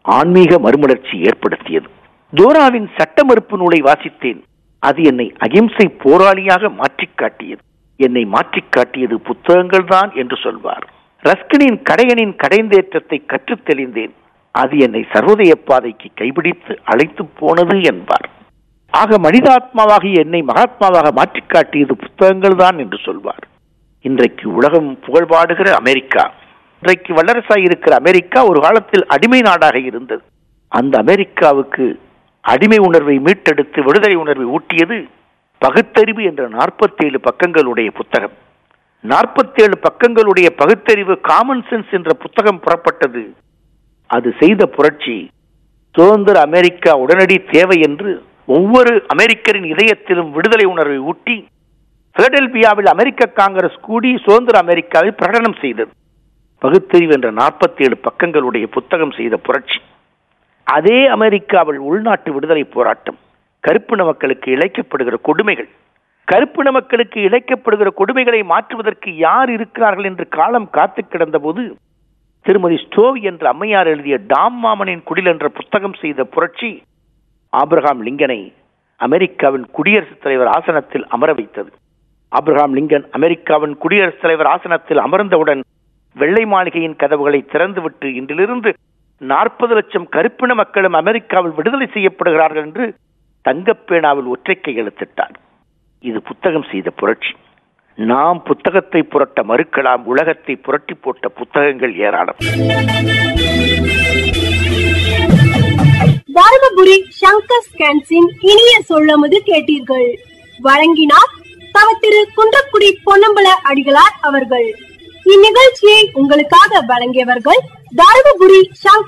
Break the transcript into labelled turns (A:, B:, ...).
A: ஆன்மீக மறுமலர்ச்சி ஏற்படுத்தியது ஜோராவின் சட்ட மறுப்பு நூலை வாசித்தேன் அது என்னை அகிம்சை போராளியாக மாற்றிக் காட்டியது என்னை மாற்றிக் காட்டியது புத்தகங்கள் தான் என்று சொல்வார் ரஸ்கினின் கடையனின் கடைந்தேற்றத்தை கற்றுத் தெளிந்தேன் அது என்னை சர்வோதய பாதைக்கு கைபிடித்து அழைத்து போனது என்பார் ஆக மனிதாத்மாவாகிய என்னை மகாத்மாவாக மாற்றிக் காட்டியது புத்தகங்கள் தான் என்று சொல்வார் இன்றைக்கு உலகம் புகழ்பாடுகிற அமெரிக்கா இன்றைக்கு வல்லரசாய் இருக்கிற அமெரிக்கா ஒரு காலத்தில் அடிமை நாடாக இருந்தது அந்த அமெரிக்காவுக்கு அடிமை உணர்வை மீட்டெடுத்து விடுதலை உணர்வை ஊட்டியது பகுத்தறிவு என்ற நாற்பத்தேழு பக்கங்களுடைய புத்தகம் நாற்பத்தேழு பக்கங்களுடைய பகுத்தறிவு காமன் சென்ஸ் என்ற புத்தகம் புறப்பட்டது அது செய்த புரட்சி சுதந்திர அமெரிக்கா உடனடி தேவை என்று ஒவ்வொரு அமெரிக்கரின் இதயத்திலும் விடுதலை உணர்வை ஊட்டி பிலடெல்பியாவில் அமெரிக்க காங்கிரஸ் கூடி சுதந்திர அமெரிக்காவை பிரகடனம் செய்தது பகுத்தறிவு என்ற நாற்பத்தி ஏழு பக்கங்களுடைய புத்தகம் செய்த புரட்சி அதே அமெரிக்காவில் உள்நாட்டு விடுதலை போராட்டம் கருப்பின மக்களுக்கு இழைக்கப்படுகிற கொடுமைகள் கருப்பின மக்களுக்கு இழைக்கப்படுகிற கொடுமைகளை மாற்றுவதற்கு யார் இருக்கிறார்கள் என்று காலம் காத்து கிடந்த போது திருமதி ஸ்டோவ் என்ற அம்மையார் எழுதிய டாம் மாமனின் குடில் என்ற புத்தகம் செய்த புரட்சி ஆப்ரஹாம் லிங்கனை அமெரிக்காவின் குடியரசுத் தலைவர் ஆசனத்தில் அமர வைத்தது ஆப்ரஹாம் லிங்கன் அமெரிக்காவின் குடியரசுத் தலைவர் ஆசனத்தில் அமர்ந்தவுடன் வெள்ளை மாளிகையின் கதவுகளை திறந்துவிட்டு இன்றிலிருந்து நாற்பது லட்சம் கருப்பின மக்களும் அமெரிக்காவில் விடுதலை செய்யப்படுகிறார்கள் என்று தங்கப்பேனாவில் ஒற்றை கையெழுத்திட்டார் இது புத்தகம் செய்த புரட்சி நாம் புத்தகத்தை புரட்ட மறுக்கலாம் உலகத்தை புரட்டி போட்ட புத்தகங்கள் ஏராளம்
B: தருமபுரி சங்கர் ஸ்கேன்ஸின் இனிய சொல்லமுது கேட்டீர்கள் வழங்கினார் தவ திரு குன்றக்குடி பொன்னம்பல அடிகளார் அவர்கள் இந்நிகழ்ச்சியை உங்களுக்காக வழங்கியவர்கள் தருமபுரி சங்கர்